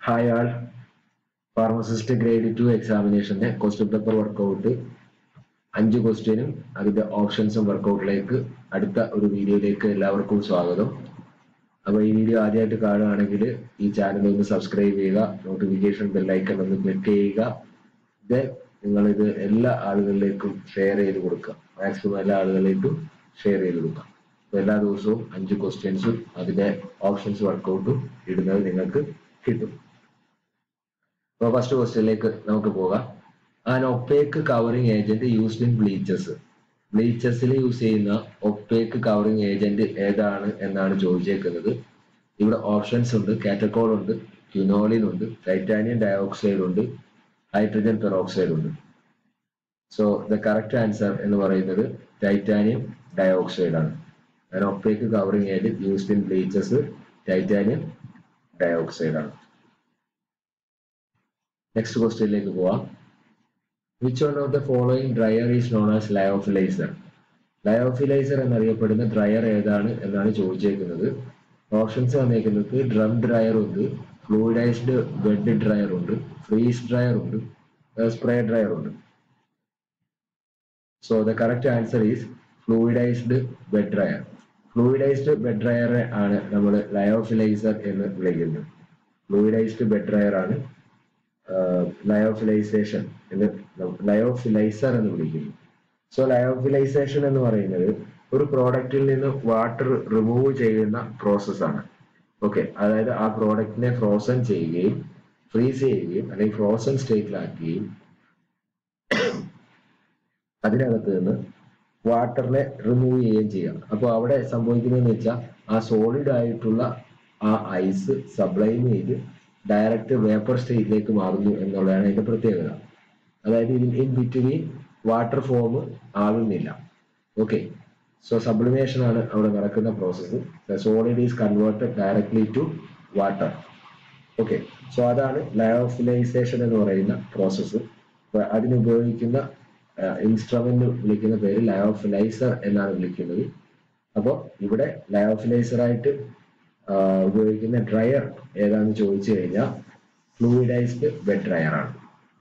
hi all pharmacist grade two എക്സാമിനേഷന്റെ question paper workout അഞ്ച് ക്വസ്റ്റ്യനും അതിന്റെ ഓപ്ഷൻസും വർക്കൗട്ടിലേക്ക് അടുത്ത ഒരു വീഡിയോയിലേക്ക് എല്ലാവർക്കും സ്വാഗതം അപ്പൊ ഈ വീഡിയോ ആദ്യമായിട്ട് കാണുകയാണെങ്കിൽ ഈ ചാനൽ ഒന്ന് സബ്സ്ക്രൈബ് ചെയ്യുക നോട്ടിഫിക്കേഷൻ ബെല്ലൈക്കൺ ഒന്ന് ക്ലിക്ക് ചെയ്യുക ദെൻ നിങ്ങൾ ഇത് എല്ലാ ആളുകളിലേക്കും ഷെയർ ചെയ്ത് കൊടുക്കുക മാക്സിമം എല്ലാ ആളുകളിലേക്കും ഷെയർ ചെയ്ത് കൊടുക്കുക അപ്പൊ എല്ലാ ദിവസവും അഞ്ച് ക്വസ്റ്റ്യൻസും അതിന്റെ ഓപ്ഷൻസ് വർക്കൗട്ടും ഇടുന്നത് നിങ്ങൾക്ക് കിട്ടും അപ്പൊ ഫസ്റ്റ് ക്വസ്റ്റ്യനിലേക്ക് നമുക്ക് പോകാം an opaque covering agent used in bleaches ബ്ലീച്ചസിൽ യൂസ് ചെയ്യുന്ന ഒപ്പേക്ക് കവറിംഗ് ഏജന്റ് ഏതാണ് എന്നാണ് ചോദിച്ചേക്കുന്നത് ഇവിടെ ഓപ്ഷൻസ് ഉണ്ട് കാറ്റക്കോൾ ഉണ്ട് ക്യുനോളിൻ ഉണ്ട് ടൈറ്റാനിയം ഡയോക്സൈഡ് ഉണ്ട് ഹൈഡ്രജൻ പെറോക്സൈഡ് ഉണ്ട് സോ ദ കറക്റ്റ് ആൻസർ എന്ന് പറയുന്നത് ടൈറ്റാനിയം ഡയോക്സൈഡ് ആണ് an opaque covering agent used in bleaches titanium dioxide ആണ് നെക്സ്റ്റ് ക്വസ്റ്റ്യനിലേക്ക് പോവാം which one of the following dryer is known as lyophiliser lyophiliser എന്നറിയപ്പെടുന്ന dryer ഏതാണ് എന്നാണ് ചോദിച്ചേക്കുന്നത് ഓപ്ഷൻസ് വന്നേക്കുന്നത് ഡ്രം ഡ്രയർ ഉണ്ട് ഫ്ലൂയിഡൈസ്ഡ് ബെഡ് ഡ്രയർ ഉണ്ട് ഫ്രീസ് ഡ്രയർ ഉണ്ട് സ്പ്രേ ഡ്രയർ ഉണ്ട് so the correct answer is fluidised bed dryer fluidised bed dryer ആണ് നമ്മൾ ലയോഫിലൈസർ എന്ന് വിളിക്കുന്നത് ഫ്ലൂയിഡൈസ്ഡ് ബെഡ് ഡ്രയർ ആണ് ലയോഫിലൈസേഷൻ എന്ന് ലയോഫിലൈസർ എന്ന് വിളിക്കുന്നു സോ ലയോഫിലൈസേഷൻ എന്ന് പറയുന്നത് ഒരു പ്രോഡക്റ്റിൽ നിന്ന് വാട്ടർ റിമൂവ് ചെയ്യുന്ന പ്രോസസ്സാണ് ഓക്കെ അതായത് ആ പ്രോഡക്റ്റിനെ ഫ്രോസൺ ചെയ്യുകയും ഫ്രീസ് ചെയ്യുകയും അല്ലെങ്കിൽ ഫ്രോസൺ സ്റ്റേറ്റിലാക്കുകയും അതിനകത്ത് നിന്ന് വാട്ടറിനെ റിമൂവ് ചെയ്യുകയും ചെയ്യാം അപ്പോൾ അവിടെ സംഭവിക്കുന്നതെന്ന് വെച്ചാൽ ആ സോളിഡ് ആയിട്ടുള്ള ആ ഐസ് സബ്ലൈം ചെയ്ത് ഡയറക്റ്റ് വേപ്പർ സ്റ്റേറ്റിലേക്ക് മാറുന്നു എന്നുള്ളതാണ് അതിന്റെ പ്രത്യേകത അതായത് ഇതിൽ ഇൻ ബിറ്റ്വീൻ വാട്ടർ ഫോം ആകുന്നില്ല ഓക്കെ സോ സബ്ലിമേഷൻ ആണ് അവിടെ നടക്കുന്ന process solid is converted directly to water okay so അതാണ് ലയോഫിലൈസേഷൻ എന്ന് പറയുന്ന പ്രോസസ്സ് അതിന് ഉപയോഗിക്കുന്ന ഇൻസ്ട്രുമെന്റ് വിളിക്കുന്ന പേര് ലയോഫിലൈസർ എന്നാണ് വിളിക്കുന്നത് അപ്പോൾ ഇവിടെ ലയോഫിലൈസർ ആയിട്ട് ഉപയോഗിക്കുന്ന ഡ്രയർ ഏതാണെന്ന് ചോദിച്ചു കഴിഞ്ഞാൽ ഫ്ലൂയിഡൈസ്ഡ് ബെഡ് ഡ്രയർ ആണ്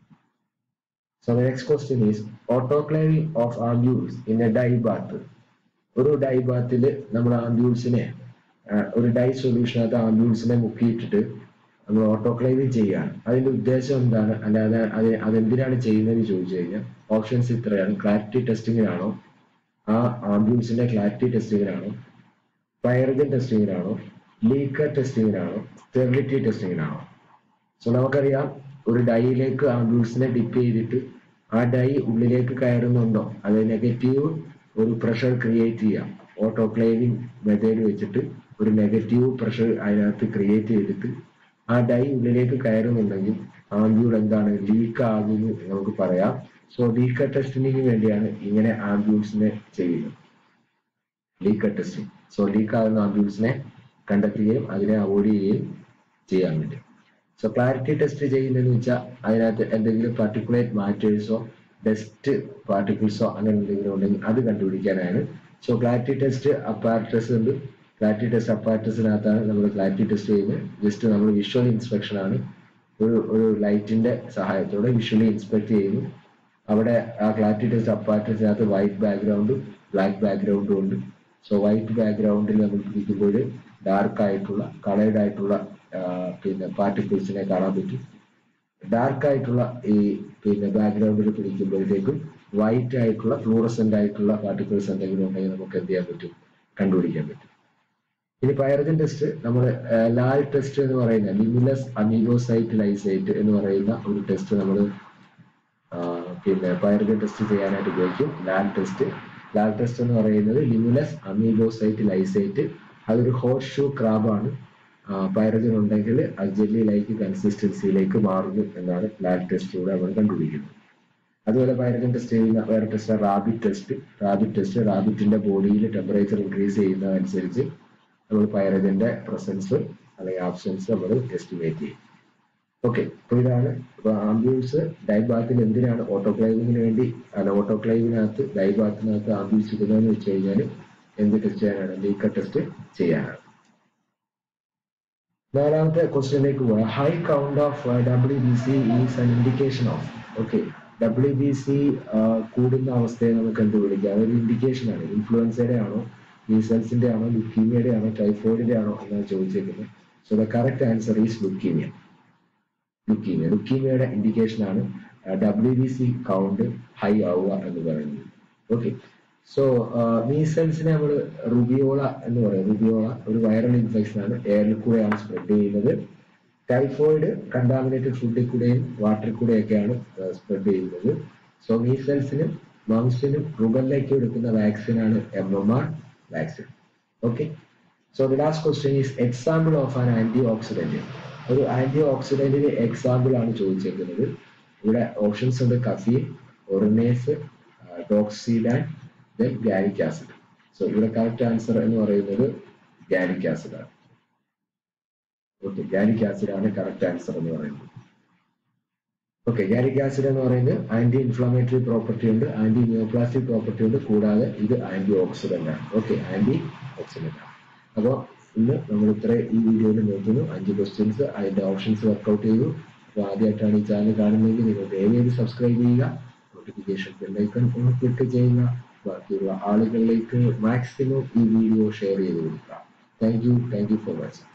so next question is autoclaving of ampoules in a dye bath ഒരു ഡൈ ബാത്തിൽ നമ്മൾ ആംബ്യൂൾസിനെ ഒരു ഡൈ സൊല്യൂഷനകത്ത് ആംബ്യൂൾസിനെ മുക്കിയിട്ടിട്ട് നമ്മൾ ഓട്ടോക്ലേവിംഗ് ചെയ്യുകയാണ് അതിന്റെ ഉദ്ദേശം എന്താണ് അല്ലാതെ അത് അതെന്തിനാണ് ചെയ്യുന്നതെന്ന് ചോദിച്ചു കഴിഞ്ഞാൽ ഓപ്ഷൻസ് ഇത്രയാണ് ക്ലാരിറ്റി ടെസ്റ്റിങ്ങിനാണോ ആ ആംബ്യൂൾസിന്റെ ക്ലാരിറ്റി ടെസ്റ്റിങ്ങിനാണോ പൈറജൻ ടെസ്റ്റിങ്ങിനാണോ ലീക്കർ ടെസ്റ്റിങ്ങിനാണോ സ്റ്റെറിലിറ്റി ടെസ്റ്റിങ്ങിനാണോ സോ നമുക്കറിയാം ഒരു ഡൈയിലേക്ക് ആംബ്യൂൾസിനെ ഡിപ്പ് ചെയ്തിട്ട് ആ ഡൈ ഉള്ളിലേക്ക് കയറുന്നുണ്ടോ അത് നെഗറ്റീവ് ഒരു പ്രഷർ ക്രിയേറ്റ് ചെയ്യാം ഓട്ടോക്ലേവിംഗ് മെത്തേഡ് വെച്ചിട്ട് ഒരു നെഗറ്റീവ് പ്രഷർ അതിനകത്ത് ക്രിയേറ്റ് ചെയ്തിട്ട് ആ ഡൈ ഉള്ളിലേക്ക് കയറുന്നുണ്ടെങ്കിൽ ആംബ്യൂൾ എന്താണ് ലീക്ക് ആകുന്നു നമുക്ക് പറയാം സോ ലീക്കർ ടെസ്റ്റിങ്ങിന് വേണ്ടിയാണ് ഇങ്ങനെ ആംബ്യൂൾസിനെ ചെയ്യുന്നത് ലീക്കർ ടെസ്റ്റിംഗ് സോ ലീക്ക് ആകുന്ന ആംബ്യൂൾസിനെ കണ്ടെത്തുകയും അതിനെ അവോയ്ഡ് ചെയ്യുകയും ചെയ്യാൻ വേണ്ടി സോ ക്ലാരിറ്റി ടെസ്റ്റ് ചെയ്യുന്നതെന്ന് വെച്ചാൽ അതിനകത്ത് എന്തെങ്കിലും പർട്ടിക്കുലേറ്റ് മാറ്റേഴ്സോ ഡസ്റ്റ് പാർട്ടിക്കിൾസോ അങ്ങനെ എന്തെങ്കിലും ഉണ്ടെങ്കിൽ അത് കണ്ടുപിടിക്കാനാണ് സോ ക്ലാരിറ്റി ടെസ്റ്റ് അപ്പാർട്ടസ് ഉണ്ട് ക്ലാരിറ്റി ടെസ്റ്റ് അപ്പാർട്ടസിനകത്താണ് നമ്മൾ ക്ലാരിറ്റി ടെസ്റ്റ് ചെയ്യുന്നത് ജസ്റ്റ് നമ്മൾ വിഷ്വൽ ഇൻസ്പെക്ഷൻ ആണ് ഒരു ഒരു ലൈറ്റിന്റെ സഹായത്തോടെ വിഷ്വലി ഇൻസ്പെക്ട് ചെയ്യുന്നു അവിടെ ആ ക്ലാരിറ്റി ടെസ്റ്റ് അപ്പാർട്ടസിനകത്ത് വൈറ്റ് ബാക്ക്ഗ്രൗണ്ടും ബ്ലാക്ക് ബാക്ക്ഗ്രൗണ്ടും ഉണ്ട് സോ വൈറ്റ് ബാക്ക്ഗ്രൗണ്ടിൽ നമ്മൾ പിടിക്കുമ്പോൾ ഡാർക്ക് ആയിട്ടുള്ള കളേർഡ് ആയിട്ടുള്ള പിന്നെ പാർട്ടിക്കിൾസിനെ കാണാൻ പറ്റും ഡാർക്ക് ആയിട്ടുള്ള ഈ പിന്നെ ബാക്ക്ഗ്രൗണ്ടിൽ പിടിക്കുമ്പോഴത്തേക്കും വൈറ്റ് ആയിട്ടുള്ള ഫ്ലൂറസെന്റ് ആയിട്ടുള്ള പാർട്ടിക്കിൾസ് എന്തെങ്കിലും ഉണ്ടെങ്കിൽ നമുക്ക് എന്ത് ചെയ്യാൻ പറ്റും കണ്ടുപിടിക്കാൻ പറ്റും ഇനി പൈറജൻ ടെസ്റ്റ് നമ്മൾ ലാൽ ടെസ്റ്റ് എന്ന് പറയുന്ന ലിമിലസ് അമീഗോസൈറ്റ് ലൈസൈറ്റ് എന്ന് പറയുന്ന ഒരു ടെസ്റ്റ് നമ്മൾ പിന്നെ പൈറജൻ ടെസ്റ്റ് ചെയ്യാനായിട്ട് ഉപയോഗിക്കും ലാൽ ടെസ്റ്റ് ലാൽ ടെസ്റ്റ് എന്ന് പറയുന്നത് ലിമുലസ് അമീഗോസൈറ്റ് ലൈസൈറ്റ് അതൊരു ഹോട്ട് ഷൂ ക്രാബാണ് പൈറജൻ ഉണ്ടെങ്കിൽ അത് ജെല്ലി ലൈക്ക് കൺസിസ്റ്റൻസിയിലേക്ക് മാറുന്നു എന്നാണ് ലാൽ ടെസ്റ്റിലൂടെ നമ്മൾ കണ്ടുപിടിക്കുന്നത് അതുപോലെ പൈറജൻ ടെസ്റ്റ് ചെയ്യുന്ന വേറെ test rabbit test rabbit test റാബിറ്റിന്റെ ബോഡിയിൽ ടെമ്പറേച്ചർ ഇൻക്രീസ് ചെയ്യുന്നതനുസരിച്ച് നമ്മൾ പൈറജന്റെ പ്രസൻസ് അല്ലെങ്കിൽ ആബ്സെൻസ് നമ്മൾ എസ്റ്റിമേറ്റ് ചെയ്യും ഓക്കെ അപ്പൊ ഇതാണ് ആംബ്യൂൾസ് ഡൈബാത്തിൽ എന്തിനാണ് ഓട്ടോക്ലൈവിങ്ങിന് വേണ്ടി അല്ല ഓട്ടോക്ലൈവിനകത്ത് ഡൈബാത്തിനകത്ത് ആംബ്യൂൾസ് ഇടുന്നതെന്ന് വെച്ച് കഴിഞ്ഞാൽ എന്ത് ടെസ്റ്റ് ചെയ്യാനാണ് ലീക്കർ ടെസ്റ്റ് ചെയ്യാനാണ് നാലാമത്തെ ക്വസ്റ്റ്യനിലേക്ക് പോയാൽ high count of W B C is an indication of okay W B C കൂടുന്ന അവസ്ഥയെ നമുക്ക് കണ്ടുപിടിക്കാം അതൊരു ഇൻഡിക്കേഷൻ ആണ് ഇൻഫ്ലുവൻസയുടെ ആണോ മീസൽസിന്റെ ആണോ ലുക്കീമിയയുടെ ആണോ ടൈഫോയിഡിന്റെ ആണോ എന്നാണ് ചോദിച്ചേക്കുന്നത് so the correct answer is leukaemia leukaemia ലുക്കീമിയയുടെ ഇൻഡിക്കേഷൻ ആണ് W B C count high ആവുക എന്ന് പറയുന്നത് ഓക്കെ സോ മീസൽസിനെ നമ്മൾ റുബിയോള എന്ന് പറയും റുബിയോള ഒരു വൈറൽ ഇൻഫെക്ഷൻ ആണ് എയറിൽ കൂടെയാണ് സ്പ്രെഡ് ചെയ്യുന്നത് ടൈഫോയിഡ് കണ്ടാമിനേറ്റഡ് ഫുഡിൽ കൂടെയും വാട്ടറിൽ കൂടെയൊക്കെയാണ് സ്പ്രെഡ് ചെയ്യുന്നത് സോ മീസൽസിനും മംസിനും റുബലിലേക്കും എടുക്കുന്ന വാക്സിൻ ആണ് M M R vaccine okay so the last question is example of an antioxidant ഒരു ആന്റി ഓക്സിഡന്റിന് എക്സാമ്പിൾ ആണ് ചോദിച്ചേക്കുന്നത് ഇവിടെ ഓപ്ഷൻസ് ഉണ്ട് caffeine orinase doxidan then gallic acid so ഇവിടെ കറക്റ്റ് ആൻസർ എന്ന് പറയുന്നത് ഗാരിക് ആസിഡ് ആണ് ഓക്കെ ഗാരിക് ആസിഡ് ആണ് കറക്റ്റ് ആൻസർ എന്ന് പറയുന്നത് ഓക്കെ ഗാരിക് ആസിഡ് എന്ന് പറയുന്നത് ആന്റി ഇൻഫ്ലമേറ്ററി പ്രോപ്പർട്ടി ഉണ്ട് ആന്റി ന്യൂപ്ലാസ്റ്റിക് പ്രോപ്പർട്ടി ഉണ്ട് കൂടാതെ ഇത് ആന്റി ഓക്സിഡന്റ് ആണ് ഓക്കെ ആന്റി ഓക്സിഡന്റ് ആണ് അപ്പോൾ ഇന്ന് നമ്മൾ ഇത്ര ഈ വീഡിയോയിൽ നോക്കുന്നു അഞ്ച് ക്വസ്റ്റ്യൻസ് അതിന്റെ ഓപ്ഷൻസ് വർക്ക്ഔട്ട് ചെയ്തു അപ്പോൾ ആദ്യമായിട്ടാണ് ഈ ചാനൽ കാണുന്നതെങ്കിൽ നിങ്ങൾ ദയവേത് സബ്സ്ക്രൈബ് ചെയ്യുക നോട്ടിഫിക്കേഷൻ ബെല്ലൈക്കൺ ഒന്ന് ക്ലിക്ക് ചെയ്യുക ബാക്കിയുള്ള ആളുകളിലേക്ക് മാക്സിമം ഈ വീഡിയോ ഷെയർ ചെയ്ത് കൊടുക്കുക thank you thank you for watching